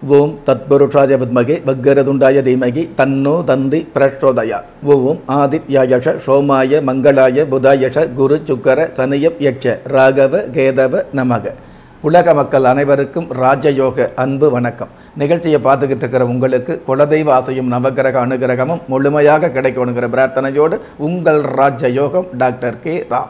ஓம் தத்புருஷாய வித்மகே வக்கரதுண்டாய தீமகி தன்னோ தந்தி பிரச்சோதயா ஓம் ஆதித்யாயஷ சோமாய மங்களாய புதாயஷ குரு சுக்கர சனியப் யட்ச ராகவ கேதவ நமக உலக மக்கள் அனைவருக்கும் ராஜயோக அன்பு வணக்கம் நிகழ்ச்சியை பார்த்துக்கிட்டு இருக்கிற உங்களுக்கு குலதெய்வ ஆசையும் நவகிரக அனுகிரகமும் முழுமையாக கிடைக்கணுங்கிற பிரார்த்தனையோடு உங்கள் ராஜயோகம் டாக்டர் கே ராம்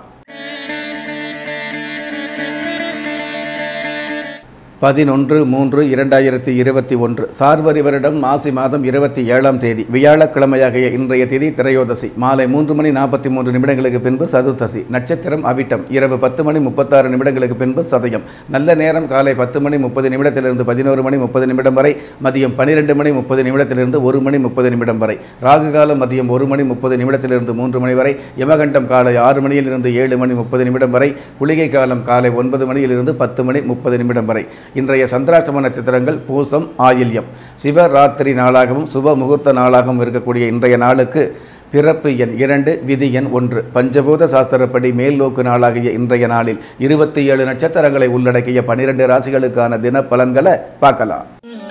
பதினொன்று மூன்று இரண்டாயிரத்தி இருபத்தி ஒன்று சார்வரி வருடம் மாசி மாதம் இருபத்தி ஏழாம் தேதி வியாழக்கிழமையாகிய இன்றைய தேதி திரையோதசி மாலை மூன்று மணி நாற்பத்தி மூன்று நிமிடங்களுக்கு பின்பு சதுர்த்தசி நட்சத்திரம் அவிட்டம் இரவு பத்து மணி முப்பத்தாறு நிமிடங்களுக்கு பின்பு சதயம் நல்ல நேரம் காலை பத்து மணி முப்பது நிமிடத்திலிருந்து பதினோரு மணி முப்பது நிமிடம் வரை மதியம் பன்னிரெண்டு மணி முப்பது நிமிடத்திலிருந்து ஒரு மணி முப்பது நிமிடம் வரை ராகு காலம் மதியம் ஒரு மணி முப்பது நிமிடத்திலிருந்து மூன்று மணி வரை யமகண்டம் காலை ஆறு மணியிலிருந்து ஏழு மணி முப்பது நிமிடம் வரை குளிகை காலம் காலை ஒன்பது மணியிலிருந்து பத்து மணி முப்பது நிமிடம் வரை இன்றைய சந்திராஷ்டம நட்சத்திரங்கள் பூசம் ஆயில்யம் சிவராத்திரி நாளாகவும் சுப முகூர்த்த நாளாகவும் இருக்கக்கூடிய இன்றைய நாளுக்கு பிறப்பு எண் இரண்டு விதி எண் ஒன்று பஞ்சபூத சாஸ்திரப்படி மேல் நோக்கு நாளாகிய இன்றைய நாளில் இருபத்தி ஏழு நட்சத்திரங்களை உள்ளடக்கிய பனிரெண்டு ராசிகளுக்கான தின பலன்களை பார்க்கலாம்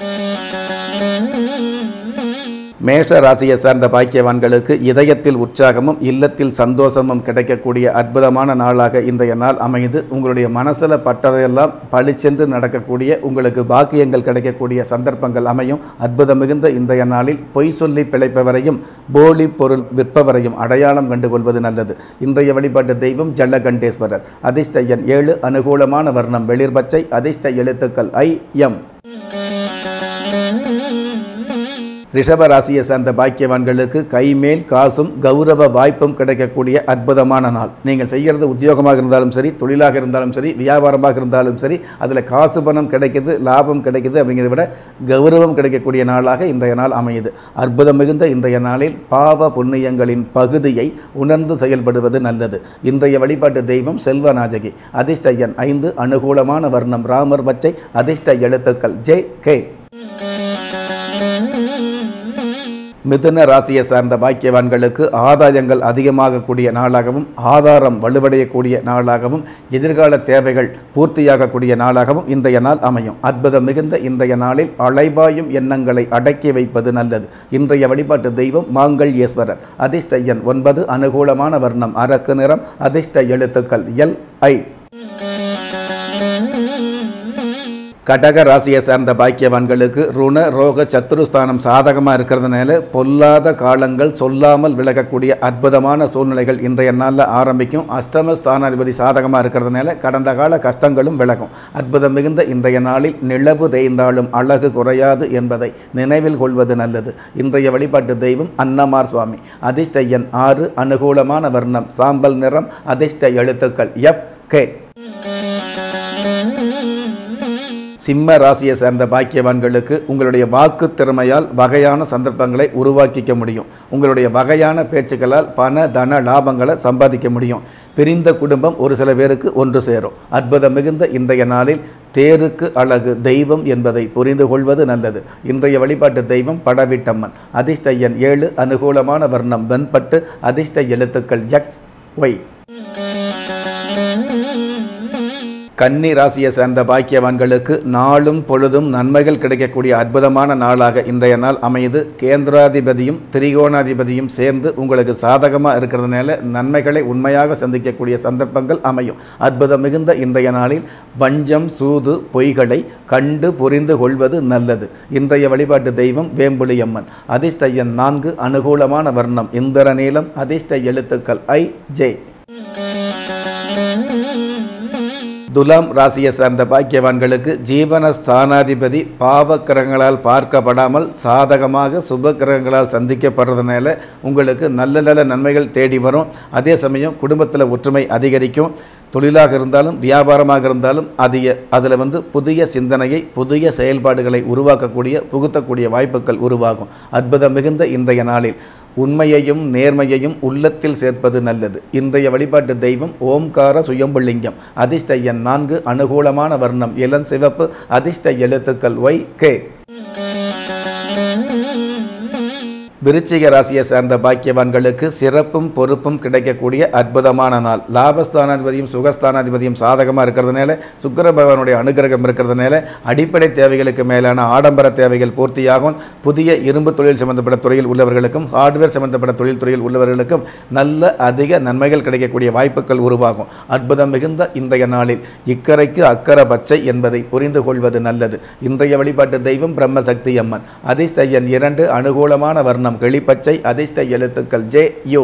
மேஷ ராசியை சார்ந்த பாக்கியவான்களுக்கு இதயத்தில் உற்சாகமும் இல்லத்தில் சந்தோஷமும் கிடைக்கக்கூடிய அற்புதமான நாளாக இன்றைய நாள் அமைந்து உங்களுடைய மனசில் பட்டதையெல்லாம் பளிச்சென்று நடக்கக்கூடிய உங்களுக்கு பாக்கியங்கள் கிடைக்கக்கூடிய சந்தர்ப்பங்கள் அமையும் அற்புதம் மிகுந்த இன்றைய நாளில் பொய் சொல்லி பிழைப்பவரையும் போலி பொருள் விற்பவரையும் அடையாளம் கண்டுகொள்வது நல்லது இன்றைய வழிபாட்டு தெய்வம் ஜல்லகண்டேஸ்வரர் அதிர்ஷ்ட எண் ஏழு அனுகூலமான வர்ணம் வெளிர்பச்சை அதிர்ஷ்ட எழுத்துக்கள் ஐ எம் ரிஷப ராசியை சார்ந்த பாக்கியவான்களுக்கு கைமேல் காசும் கௌரவ வாய்ப்பும் கிடைக்கக்கூடிய அற்புதமான நாள் நீங்கள் செய்கிறது உத்தியோகமாக இருந்தாலும் சரி தொழிலாக இருந்தாலும் சரி வியாபாரமாக இருந்தாலும் சரி அதில் காசு பணம் கிடைக்குது லாபம் கிடைக்குது அப்படிங்கிறத விட கௌரவம் கிடைக்கக்கூடிய நாளாக இன்றைய நாள் அமையுது அற்புதம் மிகுந்த இன்றைய நாளில் பாவ புண்ணியங்களின் பகுதியை உணர்ந்து செயல்படுவது நல்லது இன்றைய வழிபாட்டு தெய்வம் செல்வநாஜகி அதிர்ஷ்ட எண் ஐந்து அனுகூலமான வர்ணம் ராமர் பச்சை அதிர்ஷ்ட எழுத்துக்கள் ஜே கே மிதுன ராசியை சார்ந்த பாக்கியவான்களுக்கு ஆதாயங்கள் அதிகமாகக்கூடிய நாளாகவும் ஆதாரம் வலுவடையக்கூடிய நாளாகவும் எதிர்கால தேவைகள் பூர்த்தியாகக்கூடிய நாளாகவும் இன்றைய நாள் அமையும் அற்புதம் மிகுந்த இன்றைய நாளில் அலைபாயும் எண்ணங்களை அடக்கி வைப்பது நல்லது இன்றைய வழிபாட்டு தெய்வம் மாங்கல் ஈஸ்வரர் அதிர்ஷ்ட எண் ஒன்பது அனுகூலமான வர்ணம் அரக்கு நிறம் அதிர்ஷ்ட எழுத்துக்கள் எல் ஐ கடக ராசியை சார்ந்த பாக்கியவான்களுக்கு ருண ரோக சத்துருஸ்தானம் சாதகமாக இருக்கிறதுனால பொல்லாத காலங்கள் சொல்லாமல் விலகக்கூடிய அற்புதமான சூழ்நிலைகள் இன்றைய நாளில் ஆரம்பிக்கும் அஷ்டம ஸ்தானாதிபதி சாதகமாக இருக்கிறதுனால கடந்த கால கஷ்டங்களும் விலகும் அற்புதம் மிகுந்த இன்றைய நாளில் நிலவு தேய்ந்தாலும் அழகு குறையாது என்பதை நினைவில் கொள்வது நல்லது இன்றைய வழிபாட்டு தெய்வம் அன்னமார் சுவாமி அதிர்ஷ்ட எண் ஆறு அனுகூலமான வர்ணம் சாம்பல் நிறம் அதிர்ஷ்ட எழுத்துக்கள் எஃப் கே சிம்ம ராசியை சேர்ந்த பாக்கியவான்களுக்கு உங்களுடைய வாக்கு திறமையால் வகையான சந்தர்ப்பங்களை உருவாக்கிக்க முடியும் உங்களுடைய வகையான பேச்சுக்களால் பண தன லாபங்களை சம்பாதிக்க முடியும் பிரிந்த குடும்பம் ஒரு சில பேருக்கு ஒன்று சேரும் அற்புதம் மிகுந்த இன்றைய நாளில் தேருக்கு அழகு தெய்வம் என்பதை புரிந்து கொள்வது நல்லது இன்றைய வழிபாட்டு தெய்வம் படவிட்டம்மன் அதிர்ஷ்ட எண் ஏழு அனுகூலமான வர்ணம் வெண்பட்டு அதிர்ஷ்ட எழுத்துக்கள் எக்ஸ் ஒய் கன்னி ராசியை சேர்ந்த பாக்கியவான்களுக்கு நாளும் பொழுதும் நன்மைகள் கிடைக்கக்கூடிய அற்புதமான நாளாக இன்றைய நாள் அமையுது கேந்திராதிபதியும் திரிகோணாதிபதியும் சேர்ந்து உங்களுக்கு சாதகமாக இருக்கிறதுனால நன்மைகளை உண்மையாக சந்திக்கக்கூடிய சந்தர்ப்பங்கள் அமையும் அற்புதம் மிகுந்த இன்றைய நாளில் வஞ்சம் சூது பொய்களை கண்டு புரிந்து கொள்வது நல்லது இன்றைய வழிபாட்டு தெய்வம் வேம்புலியம்மன் அதிர்ஷ்ட எண் நான்கு அனுகூலமான வர்ணம் இந்திர நீளம் அதிர்ஷ்ட எழுத்துக்கள் ஐ ஜே துலாம் ராசியை சார்ந்த பாக்கியவான்களுக்கு ஜீவன ஸ்தானாதிபதி பாவக்கிரகங்களால் பார்க்கப்படாமல் சாதகமாக சுப கிரகங்களால் சந்திக்கப்படுறதுனால உங்களுக்கு நல்ல நல்ல நன்மைகள் தேடி வரும் அதே சமயம் குடும்பத்தில் ஒற்றுமை அதிகரிக்கும் தொழிலாக இருந்தாலும் வியாபாரமாக இருந்தாலும் அதிக அதில் வந்து புதிய சிந்தனையை புதிய செயல்பாடுகளை உருவாக்கக்கூடிய புகுத்தக்கூடிய வாய்ப்புகள் உருவாகும் அற்புதம் மிகுந்த இன்றைய நாளில் உண்மையையும் நேர்மையையும் உள்ளத்தில் சேர்ப்பது நல்லது இன்றைய வழிபாட்டு தெய்வம் ஓம்கார சுயம்புலிங்கம் அதிர்ஷ்ட எண் நான்கு அனுகூலமான வர்ணம் இளம் சிவப்பு அதிர்ஷ்ட எழுத்துக்கள் ஒய் கே விருச்சிக ராசியை சார்ந்த பாக்கியவான்களுக்கு சிறப்பும் பொறுப்பும் கிடைக்கக்கூடிய அற்புதமான நாள் லாபஸ்தானாதிபதியும் சுகஸ்தானாதிபதியும் சாதகமாக இருக்கிறதுனால சுக்கிர பகவானுடைய அனுகிரகம் இருக்கிறதுனால அடிப்படை தேவைகளுக்கு மேலான ஆடம்பர தேவைகள் பூர்த்தியாகும் புதிய இரும்பு தொழில் சம்பந்தப்பட்ட துறையில் உள்ளவர்களுக்கும் ஹார்ட்வேர் சம்பந்தப்பட்ட தொழில் துறையில் உள்ளவர்களுக்கும் நல்ல அதிக நன்மைகள் கிடைக்கக்கூடிய வாய்ப்புகள் உருவாகும் அற்புதம் மிகுந்த இன்றைய நாளில் இக்கரைக்கு அக்கறை பச்சை என்பதை புரிந்து கொள்வது நல்லது இன்றைய வழிபாட்டு தெய்வம் பிரம்மசக்தி அம்மன் அதிர்ஷ்ட எண் இரண்டு அனுகூலமான வர்ணம் கிளிப்பச்சை அதிர்ஷ்ட எழுத்துக்கள் ஜே யு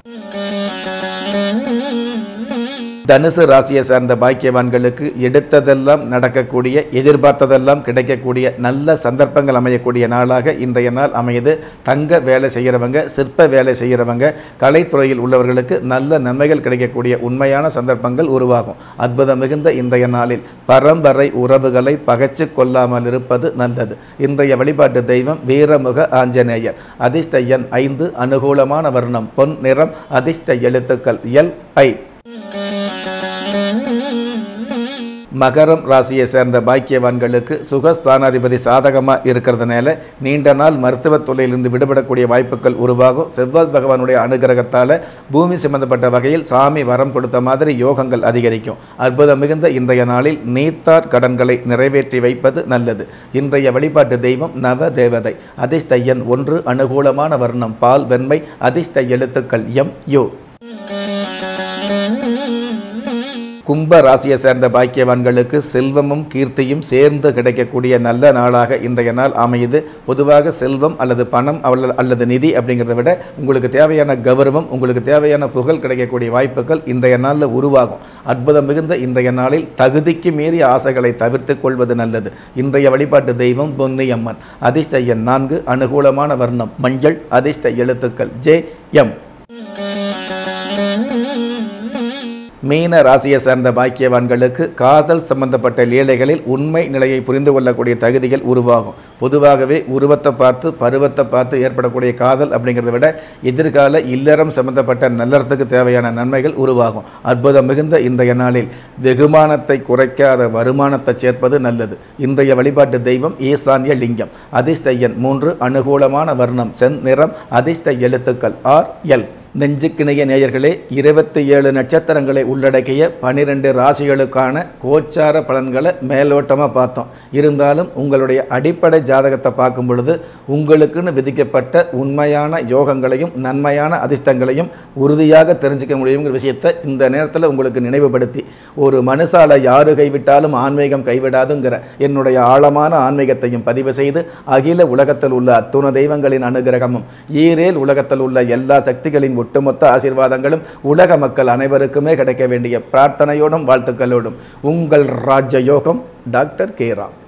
தனுசு ராசியை சார்ந்த பாக்கியவான்களுக்கு எடுத்ததெல்லாம் நடக்கக்கூடிய எதிர்பார்த்ததெல்லாம் கிடைக்கக்கூடிய நல்ல சந்தர்ப்பங்கள் அமையக்கூடிய நாளாக இன்றைய நாள் அமையுது தங்க வேலை செய்கிறவங்க சிற்ப வேலை செய்கிறவங்க கலைத்துறையில் உள்ளவர்களுக்கு நல்ல நன்மைகள் கிடைக்கக்கூடிய உண்மையான சந்தர்ப்பங்கள் உருவாகும் அற்புதம் மிகுந்த இன்றைய நாளில் பரம்பரை உறவுகளை பகைச்சு கொள்ளாமல் இருப்பது நல்லது இன்றைய வழிபாட்டு தெய்வம் வீரமுக ஆஞ்சநேயர் அதிர்ஷ்ட எண் ஐந்து அனுகூலமான வர்ணம் பொன் நிறம் அதிர்ஷ்ட எழுத்துக்கள் எல் ஐ மகரம் ராசியை சேர்ந்த பாக்கியவான்களுக்கு சுகஸ்தானாதிபதி சாதகமாக இருக்கிறதுனால நீண்ட நாள் மருத்துவத் தொழிலிருந்து விடுபடக்கூடிய வாய்ப்புகள் உருவாகும் செவ்வாய் பகவானுடைய அனுகிரகத்தால் பூமி சம்பந்தப்பட்ட வகையில் சாமி வரம் கொடுத்த மாதிரி யோகங்கள் அதிகரிக்கும் அற்புதம் மிகுந்த இன்றைய நாளில் நீத்தார் கடன்களை நிறைவேற்றி வைப்பது நல்லது இன்றைய வழிபாட்டு தெய்வம் நவ தேவதை அதிர்ஷ்ட எண் ஒன்று அனுகூலமான வர்ணம் பால் வெண்மை அதிர்ஷ்ட எழுத்துக்கள் எம் யோ கும்ப ராசியை சேர்ந்த பாக்கியவான்களுக்கு செல்வமும் கீர்த்தியும் சேர்ந்து கிடைக்கக்கூடிய நல்ல நாளாக இன்றைய நாள் அமையுது பொதுவாக செல்வம் அல்லது பணம் அல்ல அல்லது நிதி அப்படிங்கிறத விட உங்களுக்கு தேவையான கௌரவம் உங்களுக்கு தேவையான புகழ் கிடைக்கக்கூடிய வாய்ப்புகள் இன்றைய நாளில் உருவாகும் அற்புதம் மிகுந்த இன்றைய நாளில் தகுதிக்கு மீறிய ஆசைகளை தவிர்த்து கொள்வது நல்லது இன்றைய வழிபாட்டு தெய்வம் பொன்னியம்மன் அதிர்ஷ்ட எண் நான்கு அனுகூலமான வர்ணம் மஞ்சள் அதிர்ஷ்ட எழுத்துக்கள் ஜே எம் மீன ராசியை சேர்ந்த பாக்கியவான்களுக்கு காதல் சம்பந்தப்பட்ட லீலைகளில் உண்மை நிலையை புரிந்து கொள்ளக்கூடிய தகுதிகள் உருவாகும் பொதுவாகவே உருவத்தை பார்த்து பருவத்தை பார்த்து ஏற்படக்கூடிய காதல் அப்படிங்கிறத விட எதிர்கால இல்லறம் சம்பந்தப்பட்ட நல்லறத்துக்கு தேவையான நன்மைகள் உருவாகும் அற்புதம் மிகுந்த இன்றைய நாளில் வெகுமானத்தை குறைக்காத வருமானத்தை சேர்ப்பது நல்லது இன்றைய வழிபாட்டு தெய்வம் ஈசான்ய லிங்கம் அதிர்ஷ்ட எண் மூன்று அனுகூலமான வர்ணம் சென் நிறம் அதிர்ஷ்ட எழுத்துக்கள் ஆர் எல் நெஞ்சுக்கிணைய நேயர்களே இருபத்தி ஏழு நட்சத்திரங்களை உள்ளடக்கிய பனிரெண்டு ராசிகளுக்கான கோச்சார பலன்களை மேலோட்டமாக பார்த்தோம் இருந்தாலும் உங்களுடைய அடிப்படை ஜாதகத்தை பார்க்கும் பொழுது உங்களுக்குன்னு விதிக்கப்பட்ட உண்மையான யோகங்களையும் நன்மையான அதிர்ஷ்டங்களையும் உறுதியாக தெரிஞ்சுக்க முடியுங்கிற விஷயத்தை இந்த நேரத்தில் உங்களுக்கு நினைவுபடுத்தி ஒரு மனுஷால யாரு கைவிட்டாலும் ஆன்மீகம் கைவிடாதுங்கிற என்னுடைய ஆழமான ஆன்மீகத்தையும் பதிவு செய்து அகில உலகத்தில் உள்ள அத்துண தெய்வங்களின் அனுகிரகமும் ஈரேல் உலகத்தில் உள்ள எல்லா சக்திகளின் ஒட்டுமொத்த ஆசீர்வாதங்களும் உலக மக்கள் அனைவருக்குமே கிடைக்க வேண்டிய பிரார்த்தனையோடும் வாழ்த்துக்களோடும் உங்கள் ராஜயோகம் டாக்டர் கே ராம்